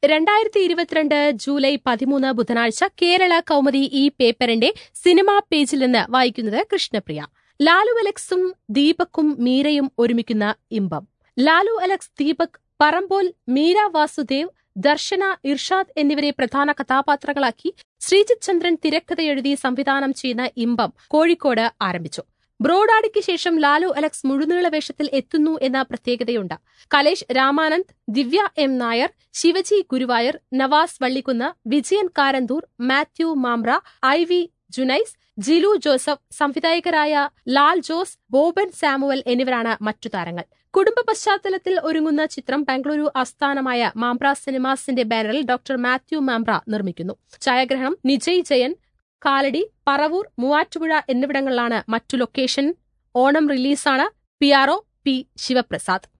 രണ്ടായിരത്തി ഇരുപത്തിരണ്ട് ജൂലൈ പതിമൂന്ന് ബുധനാഴ്ച കേരള കൗമുദി ഈ പേപ്പറിന്റെ സിനിമാ പേജിൽ നിന്ന് വായിക്കുന്നത് കൃഷ്ണപ്രിയ ലാലു അലക്സും ദീപക്കും മീരയും ഒരുമിക്കുന്ന ഇമ്പം ലാലു അലക്സ് ദീപക് പറമ്പോൽ മീര വാസുദേവ് ദർശന ഇർഷാദ് എന്നിവരെ പ്രധാന കഥാപാത്രങ്ങളാക്കി ശ്രീജിത് ചന്ദ്രൻ തിരക്കഥയെഴുതി സംവിധാനം ചെയ്യുന്ന ഇമ്പം കോഴിക്കോട് ആരംഭിച്ചു ബ്രോഡാഡിക്ക് ശേഷം ലാലു അലക്സ് മുഴുനീള വേഷത്തിൽ എത്തുന്നു എന്ന പ്രത്യേകതയുണ്ട് Kalesh Ramanand Divya M Nair Shivaji Guruvayoor Navas Vallikkunnu Vijayan Karanthur Mathew Mamra I V Junais Jilu Joseph സംവിധായകരായ ലാൽ ജോസ് ബോബൻ സാമുവൽ എന്നിവരാണ് മറ്റു താരങ്ങൾ കുടുംബ പശ്ചാത്തലത്തിൽ ഒരുങ്ങുന്ന ചിത്രം ബംഗളൂരു ആസ്ഥാനമായ മാംബ്ര സിനിമാസിന്റെ ബാനറിൽ ഡോക്ടർ മാത്യു മാംബ്ര നിർമ്മിക്കുന്നു ഛായാഗ്രഹണം നിജയ് ജയൻ കാലടി പറവൂർ മൂവാറ്റുപുഴ എന്നിവിടങ്ങളിലാണ് മറ്റു ലൊക്കേഷൻ ഓണം റിലീസാണ് P R O P Sivaprasad